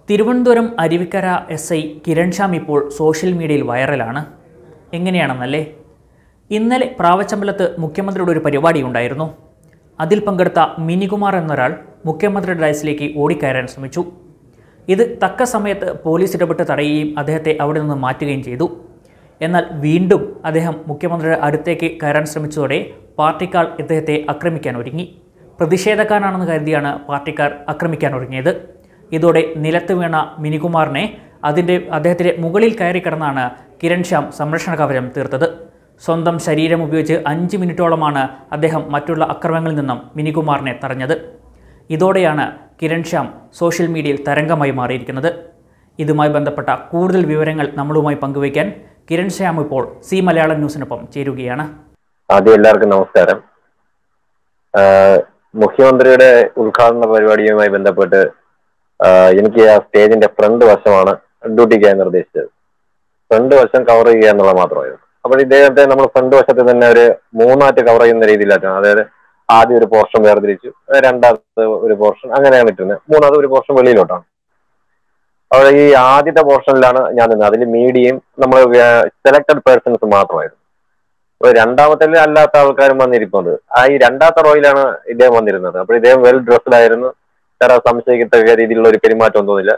Thiruvananthapuram Aruvikkara S I Kiran Shyam ഇപ്പോൾ social മീഡിയയിൽ വൈറലാണ് എങ്ങനെയാണെന്നല്ലേ ഇന്നലെ പ്രാവച്ചമ്പലത്ത് മുഖ്യമന്ത്രിയുടെ ഒരു പരിപാടി ഉണ്ടായിരുന്നു അതിൽ പങ്കെടുത്ത മിനികുമാർ എന്നൊരാൾ മുഖ്യമന്ത്രിയുടെ ഡയസിലേക്ക് ഓടിക്കയറാൻ ശ്രമിച്ചു ഇത് തക്ക സമയത്ത് പോലീസ് ഇടപെട്ട് തടയുകയും അദ്ദേഹത്തെ അവിടെ നിന്ന് മാറ്റുകയും ചെയ്തു എന്നാൽ വീണ്ടും അദ്ദേഹം മുഖ്യമന്ത്രിയുടെ അടുത്തേക്ക് കയറാൻ ശ്രമിച്ചതോടെ പാർട്ടിക്കാർ ഇദ്ദേഹത്തെ ആക്രമിക്കാൻ ഒരുങ്ങി പ്രതിഷേധക്കാരാണെന്ന് കരുതിയാണ് പാർട്ടിക്കാർ ആക്രമിക്കാൻ ഒരുങ്ങിയത് ഇതോടെ നിലത്ത് വീണ മിനികുമാറിനെ അതിൻ്റെ അദ്ദേഹത്തിൻ്റെ മുകളിൽ കയറി കിടന്നാണ് കിരൺ ശ്യാം സംരക്ഷണ കവചം തീർത്തത് സ്വന്തം ശരീരം ഉപയോഗിച്ച് അഞ്ച് മിനിറ്റോളമാണ് അദ്ദേഹം മറ്റുള്ള അക്രമങ്ങളിൽ നിന്നും മിനികുമാറിനെ തടഞ്ഞത് ഇതോടെയാണ് കിരൺ ശ്യാം സോഷ്യൽ മീഡിയയിൽ തരംഗമായി മാറിയിരിക്കുന്നത് ഇതുമായി ബന്ധപ്പെട്ട കൂടുതൽ വിവരങ്ങൾ നമ്മളുമായി പങ്കുവയ്ക്കാൻ കിരൺ ശ്യാം ഇപ്പോൾ സി മലയാളം ന്യൂസിനൊപ്പം ചേരുകയാണ് ആദ്യം എല്ലാവർക്കും നമസ്കാരം ആഹ് മുഖ്യമന്ത്രിയുടെ ഉദ്ഘാടന പരിപാടിയുമായി ബന്ധപ്പെട്ട് ആഹ് എനിക്ക് ആ സ്റ്റേജിന്റെ ഫ്രണ്ട് വശമാണ് ഡ്യൂട്ടിക്കായി നിർദ്ദേശിച്ചത് ഫ്രണ്ട് വശം കവർ ചെയ്യുക എന്നുള്ളത് മാത്രമായിരുന്നു അപ്പോൾ ഇദ്ദേഹത്തെ നമ്മൾ ഫ്രണ്ട് വശത്ത് തന്നെ ഒരു മൂന്നായിട്ട് കവർ ചെയ്യുന്ന രീതിയിലായിട്ടാണ് അതായത് ആദ്യം ഒരു പോർഷൻ വേർതിരിച്ചു രണ്ടാമത്തെ ഒരു പോർഷൻ അങ്ങനെയാണ് ഇട്ടുന്നത് മൂന്നാമത് ഒരു പോർഷൻ വെളിയിലോട്ടാണ് അവിടെ ഈ ആദ്യത്തെ പോർഷനിലാണ് ഞാൻ നിന്നത് അതിൽ മീഡിയയും നമ്മൾ സെലക്ടഡ് പേഴ്സൺസ് മാത്രമായിരുന്നു ഒരു രണ്ടാമത്തെ അല്ലാത്ത ആൾക്കാരും വന്നിരിപ്പുണ്ട് ആ ഈ രണ്ടാമത്തെ റോയിലാണ് ഇദ്ദേഹം വന്നിരുന്നത് അപ്പോൾ ഇദ്ദേഹം വെൽ ഡ്രസ്ഡ് ആയിരുന്നു വേറെ സംശയിക്കത്തക്ക രീതിയിലുള്ള ഒരു പെരുമാറ്റം തോന്നില്ല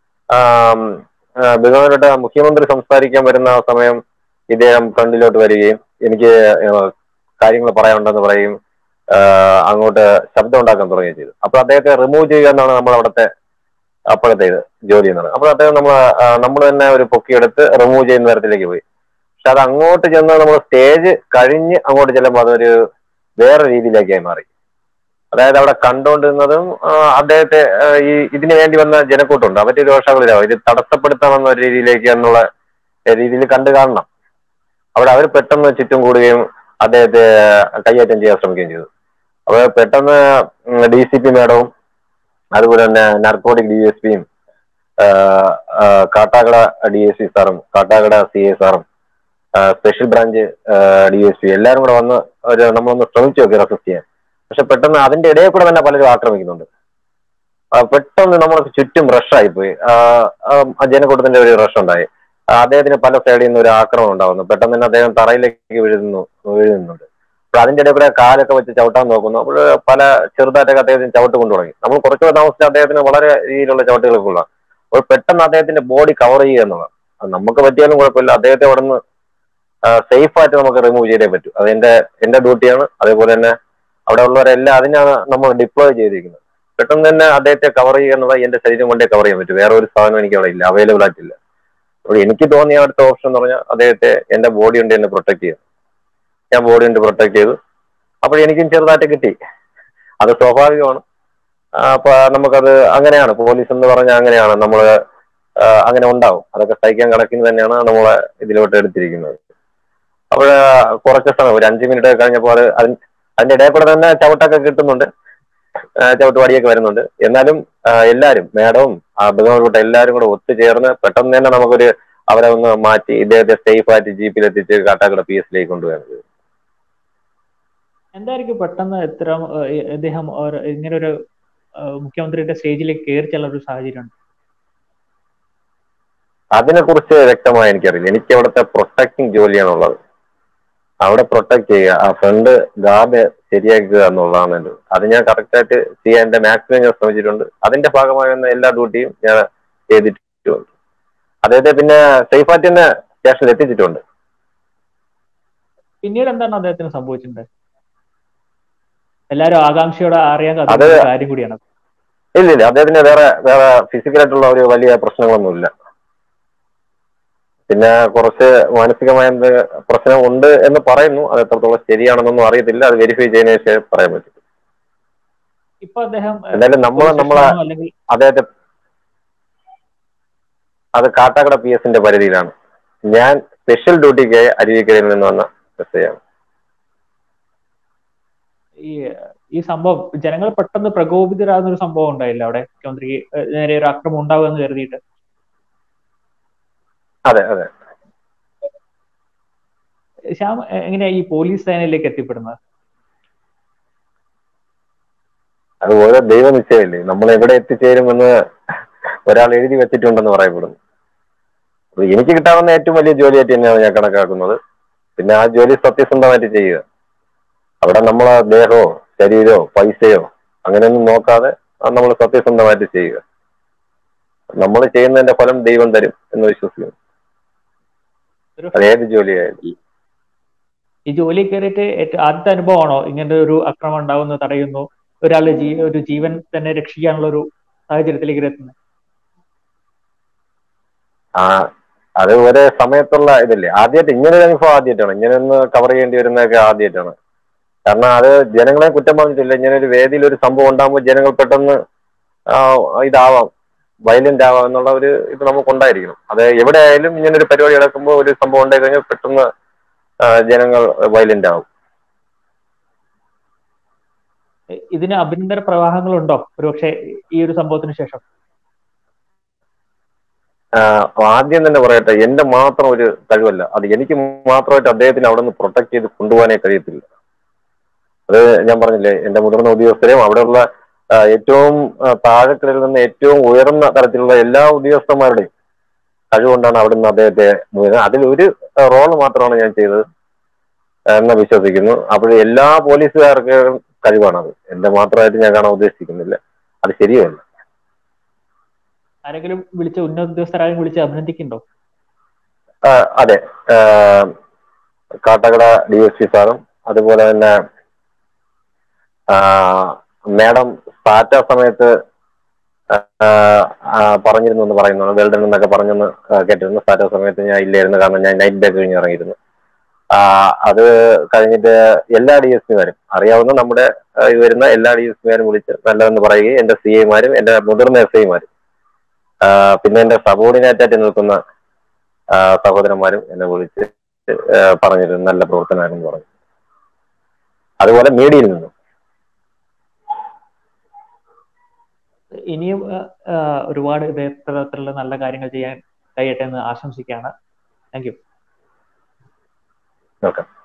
ബഹുമാനപ്പെട്ട മുഖ്യമന്ത്രി സംസാരിക്കാൻ വരുന്ന ആ സമയം ഇദ്ദേഹം ഫ്രണ്ടിലോട്ട് വരികയും എനിക്ക് കാര്യങ്ങൾ പറയാനുണ്ടെന്ന് പറയും ആഹ് അങ്ങോട്ട് ശബ്ദം ഉണ്ടാക്കാൻ തുടങ്ങുകയും ചെയ്തു അപ്പൊ അദ്ദേഹത്തെ റിമൂവ് ചെയ്യുക എന്നാണ് നമ്മൾ അവിടുത്തെ അപ്പോഴത്തെ ഇത് ജോലി എന്നത് അപ്പോൾ അദ്ദേഹം നമ്മൾ നമ്മൾ തന്നെ ഒരു പൊക്കിയെടുത്ത് റിമൂവ് ചെയ്യുന്ന തരത്തിലേക്ക് പോയി പക്ഷെ അത് അങ്ങോട്ട് ചെന്ന് നമ്മൾ സ്റ്റേജ് കഴിഞ്ഞ് അങ്ങോട്ട് ചെല്ലുമ്പോൾ അതൊരു വേറെ രീതിയിലേക്കായി മാറി അതായത് അവിടെ കണ്ടുകൊണ്ടിരുന്നതും ആ, അദ്ദേഹത്തെ ആ, ഈ ഇതിനു വേണ്ടി വന്ന ജനക്കൂട്ടുണ്ട് അവരുടെ രോഷാകുലരാവും ഇത് തടസ്സപ്പെടുത്താമെന്ന ഒരു രീതിയിലേക്ക് എന്നുള്ള രീതിയിൽ കണ്ടു കാണണം അവിടെ അവർ പെട്ടെന്ന് ചുറ്റും കൂടുകയും അദ്ദേഹത്തെ കൈയേറ്റം ചെയ്യാൻ ശ്രമിക്കുകയും ചെയ്തു അപ്പോൾ പെട്ടെന്ന് ഡി സി പി മേഡവും അതുപോലെ തന്നെ നാർക്കോട്ടിക് ഡി എസ് പിയും കാട്ടാക്കട ഡി എസ് പി സാറും കാട്ടാക്കട സി എ സാറും special branch D S P എല്ലാവരും കൂടെ വന്ന് ഒരു നമ്മളൊന്ന് ശ്രമിച്ചു നോക്കി റെസിസ്റ്റ് ചെയ്യാൻ പക്ഷെ പെട്ടെന്ന് അതിന്റെ ഇടയിൽ കൂടെ തന്നെ പലരും ആക്രമിക്കുന്നുണ്ട് ആ, പെട്ടെന്ന് നമ്മൾക്ക് ചുറ്റും റഷായി പോയി ആ, ആ, ജനക്കൂട്ടത്തിന്റെ ഒരു റഷ് ഉണ്ടായി ആ, അദ്ദേഹത്തിന് പല സൈഡിൽ നിന്ന് ഒരു ആക്രമണം ഉണ്ടാവുന്നു പെട്ടെന്ന് തന്നെ അദ്ദേഹം തറയിലേക്ക് വീഴുന്നു വീഴുന്നുണ്ട് അപ്പോൾ അതിന്റെ ഇടയിൽ കൂടെ കാലൊക്കെ വെച്ച് ചവിട്ടാൻ നോക്കുന്നു അപ്പോൾ പല ചെറുതായിട്ടൊക്കെ അദ്ദേഹത്തിന് ചവിട്ട് കൊണ്ടു തുടങ്ങി നമ്മൾ കുറച്ചുകൂടെ താമസിച്ച് അദ്ദേഹത്തിന് വളരെ രീതിയിലുള്ള ചവിട്ടുകളൊക്കെ ഉള്ള അപ്പോൾ പെട്ടെന്ന് അദ്ദേഹത്തിന്റെ ബോഡി കവർ ചെയ്യുക എന്നുള്ളത് അത് നമുക്ക് പറ്റിയാലും കുഴപ്പമില്ല അദ്ദേഹത്തെ അവിടെ നിന്ന് സേഫ് ആയിട്ട് നമുക്ക് റിമൂവ് ചെയ്തേ പറ്റൂ അത് എന്റെ എന്റെ ഡ്യൂട്ടിയാണ് അതേപോലെ തന്നെ അവിടെ ഉള്ളവരെല്ലാം അതിനാണ് നമ്മൾ ഡിപ്ലോയ് ചെയ്തിരിക്കുന്നത് പെട്ടെന്ന് തന്നെ അദ്ദേഹത്തെ കവർ ചെയ്യുക എന്നുള്ളത് എന്റെ ശരീരം കൊണ്ടേ കവർ ചെയ്യാൻ പറ്റും വേറെ ഒരു സാധനം എനിക്ക് അവിടെ ഇല്ല അവൈലബിൾ ആയിട്ടില്ല അപ്പോൾ എനിക്ക് തോന്നിയ അടുത്ത ഓപ്ഷൻ എന്ന് പറഞ്ഞാൽ അദ്ദേഹത്തെ എന്റെ ബോഡി കൊണ്ട് എന്നെ പ്രൊട്ടക്ട് ചെയ്യും ഞാൻ ബോഡി കൊണ്ട് പ്രൊട്ടക്ട് ചെയ്തു അപ്പോൾ എനിക്കും ചെറുതായിട്ട് കിട്ടി അത് സ്വാഭാവികമാണ് ആ, അപ്പൊ നമുക്കത് അങ്ങനെയാണ് പോലീസ് എന്ന് പറഞ്ഞാൽ അങ്ങനെയാണ് നമ്മൾ അങ്ങനെ ഉണ്ടാവും അതൊക്കെ സഹിക്കാൻ കണക്കിന് തന്നെയാണ് നമ്മളെ ഇതിലോട്ട് എടുത്തിരിക്കുന്നത് അപ്പോൾ കുറച്ച് സമയം ഒരു അഞ്ച് മിനിറ്റ് കഴിഞ്ഞപ്പോൾ അത് അതിന് അതിന്റെ ഇടയിൽ കൂടെ തന്നെ ചവിട്ടൊക്കെ കിട്ടുന്നുണ്ട് ആ, ചവിട്ടുപാടിയൊക്കെ വരുന്നുണ്ട് എന്നാലും ആ, എല്ലാവരും മേഡവും ബഹുമാനപ്പെട്ട എല്ലാവരും കൂടെ ഒത്തുചേർന്ന് പെട്ടെന്ന് തന്നെ നമുക്കൊരു അവരെ ഒന്ന് മാറ്റി ഇദ്ദേഹത്തെ സേഫ് ആയിട്ട് ജീപ്പിൽ എത്തിച്ച് കാട്ടാക്കട പി എസിലേക്ക് കൊണ്ടുപോയത് എന്തായിരിക്കും പെട്ടെന്ന് ഇത്ര അദ്ദേഹം ഇങ്ങനെ ഒരു മുഖ്യമന്ത്രിയുടെ സ്റ്റേജിലേക്ക് കയറി ചെല്ലുന്ന ഒരു സാഹചര്യം അതിനെക്കുറിച്ച് വ്യക്തമായി എനിക്കറിയില്ല എനിക്ക് അവിടുത്തെ പ്രൊട്ടക്ടിങ് ജോലിയാണുള്ളത് അവിടെ പ്രൊട്ടക്ട് ചെയ്യുക ആ ഫ്രണ്ട് ഗാർഡ് ശരിയാക്കുക എന്നുള്ളതാണ് എൻ്റെ അത് ഞാൻ കറക്റ്റ് ആയിട്ട് ചെയ്യാൻ എന്റെ മാക്സിമം ഞാൻ ശ്രമിച്ചിട്ടുണ്ട് അതിന്റെ ഭാഗമായി വന്ന എല്ലാ ഡ്യൂട്ടിയും ഞാൻ ചെയ്തിട്ടുണ്ട് അദ്ദേഹത്തെ പിന്നെ സേഫ് ആയിട്ട് തന്നെ സ്റ്റേഷനിൽ എത്തിച്ചിട്ടുണ്ട് പിന്നീട് എന്താണ് അദ്ദേഹത്തിന് സംഭവിച്ചിട്ടുണ്ട് എല്ലാരും ആകാംക്ഷയോടെ അറിയാൻ അത് കാത്തിരിക്കുന്ന ഒരു കാര്യം കൂടിയാണ് ഇല്ല ഇല്ല അദ്ദേഹത്തിന് വേറെ വേറെ ഫിസിക്കലായിട്ടുള്ള ഒരു വലിയ പ്രശ്നങ്ങളൊന്നുമില്ല പിന്നെ കുറച്ച് മാനസികമായ എന്ത് പ്രശ്നം ഉണ്ട് എന്ന് പറയുന്നു അത് എത്രത്തോളം ശരിയാണെന്നൊന്നും അറിയത്തില്ല അത് വെരിഫൈ ചെയ്യുന്നതിന് ശേഷം പറയാൻ പറ്റും ഇപ്പൊ അദ്ദേഹം ഏഹ്, എന്തായാലും നമ്മൾ police നമ്മളെ station ആണോ അല്ലെങ്കിൽ അദ്ദേഹത്തെ അത് കാട്ടാക്കട പി എസിന്റെ പരിധിയിലാണ് ഞാൻ സ്പെഷ്യൽ ഡ്യൂട്ടിക്ക് അരുവിക്കരയിൽ നിന്ന് വന്ന എസ് ഐ ആണ് ഈ ഈ സംഭവം ജനങ്ങൾ പെട്ടെന്ന് പ്രകോപിതരാകുന്ന ഒരു സംഭവം ഉണ്ടായില്ല അവിടെ മുഖ്യമന്ത്രിക്ക് ഏഹ്, നേരെ ഒരു ആക്രമണം ഉണ്ടാവുമെന്ന് കരുതിയിട്ട് അതെ അതെ ശ്യാം എ- എങ്ങനെയാ ഈ പോലീസ് സേനയിലേക്ക് എത്തിപ്പെടുന്നത് അത് ഓരോ ദൈവ നിശ്ചയമില്ലേ നമ്മൾ എവിടെ എത്തിച്ചേരുമെന്ന് ഒരാൾ എഴുതി വെച്ചിട്ടുണ്ടെന്ന് പറയപ്പെടുന്നു അപ്പൊ എനിക്ക് കിട്ടാവുന്ന ഏറ്റവും വലിയ ജോലിയായിട്ട് തന്നെയാണ് ഞാൻ കണക്കാക്കുന്നത് പിന്നെ ആ ജോലി സത്യസന്ധമായിട്ട് ചെയ്യുക അവിടെ നമ്മളെ ദേഹമോ ശരീരമോ പൈസയോ അങ്ങനെയൊന്നും നോക്കാതെ നമ്മൾ സത്യസന്ധമായിട്ട് ചെയ്യുക നമ്മൾ ചെയ്യുന്നതിന്റെ ഫലം ദൈവം തരും എന്ന് വിശ്വസിക്കുന്നു ഒരു അത് ഏത് ജോലിയായാലും ഈ ജോലി കയറിയിട്ട് ഏറ്റവും ആദ്യത്തെ അനുഭവമാണോ ഇങ്ങനെ ഒരു അക്രമം ഉണ്ടാവുന്നത് തടയുന്നു ഒരാളുടെ ജീ ഒരു ജീവൻ തന്നെ രക്ഷിക്കാനുള്ള ഒരു സാഹചര്യത്തിലേക്ക് എത്തുന്നത് ആ അത് ഒരേ സമയത്തുള്ള ഇതില്ലേ ആദ്യമായിട്ട് ഇങ്ങനെ ഒരു അനുഭവം ആദ്യമായിട്ടാണ് ഇങ്ങനെ ഒന്ന് കവർ ചെയ്യേണ്ടി വരുന്നതൊക്കെ ആദ്യമായിട്ടാണ് കാരണം അത് ജനങ്ങളെ കുറ്റം പറഞ്ഞിട്ടില്ല ഇങ്ങനെ ഒരു വേദിയിൽ ഒരു സംഭവം ഉണ്ടാകുമ്പോൾ ജനങ്ങൾ പെട്ടെന്ന് ആ, ഇതാവാം വയലന്റ് ആവാം എന്നുള്ള ഒരു ഇത് നമുക്ക് ഉണ്ടായിരിക്കണം അത് എവിടെ ആയാലും ഇങ്ങനെ ഒരു പരിപാടി നടക്കുമ്പോൾ ഒരു സംഭവം ഉണ്ടായി കഴിഞ്ഞാൽ പെട്ടെന്ന് ആ, ജനങ്ങൾ വയലന്റ് ആവും ഇതിന് അഭിനന്ദന പ്രവാഹങ്ങളുണ്ടോ ഒരുപക്ഷെ ഈ ഒരു സംഭവത്തിന് ശേഷം ആ, ആദ്യം തന്നെ പറയട്ടെ എന്റെ മാത്രം ഒരു കഴിവല്ല അത് എനിക്ക് മാത്രമായിട്ട് അദ്ദേഹത്തിന് അവിടെ നിന്ന് പ്രൊട്ടക്ട് ചെയ്ത് കൊണ്ടുപോകാനേ കഴിയത്തില്ല അത് ഞാൻ പറഞ്ഞില്ലേ എന്റെ മുതിർന്ന ഉദ്യോഗസ്ഥരെയും അവിടെയുള്ള ആ, ഏറ്റവും ആ, താഴെക്കിടയിൽ നിന്ന് ഏറ്റവും ഉയർന്ന തരത്തിലുള്ള എല്ലാ ഉദ്യോഗസ്ഥന്മാരുടെയും കഴിവുകൊണ്ടാണ് അവിടെ നിന്ന് അദ്ദേഹത്തെ മുഴുവൻ അതിലൊരു റോൾ മാത്രമാണ് ഞാൻ ചെയ്തത് എന്ന് വിശ്വസിക്കുന്നു അപ്പോൾ എല്ലാ പോലീസുകാർക്കും കഴിവാണത് എന്റെ മാത്രമായിട്ട് ഞാൻ കാണാൻ ഉദ്ദേശിക്കുന്നില്ല അത് ശരിയല്ല ആരെങ്കിലും വിളിച്ച് ഉന്നത ഉദ്യോഗസ്ഥരായും വിളിച്ച് അഭിനന്ദിക്കുന്നുണ്ടോ ആ, അതെ ആ, കാട്ടകട ഡി എസ് പി സാറും അതുപോലെ തന്നെ ആ, മേഡം സ്റ്റാറ്റ സമയത്ത് ആ, ആ, പറഞ്ഞിരുന്നു എന്ന് പറയുന്നു വെൽഡൺ എന്നൊക്കെ പറഞ്ഞെന്ന് ആ, കേട്ടിരുന്നു സ്റ്റാറ്റ സമയത്ത് ഞാൻ ഇല്ലായിരുന്നു കാരണം ഞാൻ നൈറ്റ് ബാക്ക് കഴിഞ്ഞ് ഇറങ്ങിയിരുന്നു ആ, അത് കഴിഞ്ഞിട്ട് എല്ലാ ഡി എസ് പിമാരും അറിയാവുന്ന നമ്മുടെ ആ, ഈ വരുന്ന എല്ലാ ഡി എസ് പിമാരും വിളിച്ച് നല്ലതെന്ന് പറയുകയും എന്റെ സി ഐമാരും എന്റെ മുതിർന്ന എസ് ഐമാരും പിന്നെ എന്റെ സബോർഡിനേറ്റ് ആയിട്ട് നിൽക്കുന്ന ആ, സഹോദരന്മാരും എന്നെ വിളിച്ച് ആ, പറഞ്ഞിരുന്നു നല്ല പ്രവർത്തനമായിരുന്നു പറഞ്ഞു അതുപോലെ മീഡിയയിൽ നിന്നും ഇനിയും ആ, ആ, ഒരുപാട് ഇതരത്തിലുള്ള നല്ല കാര്യങ്ങൾ ചെയ്യാൻ കഴിയട്ടെ എന്ന് ആശംസിക്കുകയാണ് താങ്ക് യു ഓക്കെ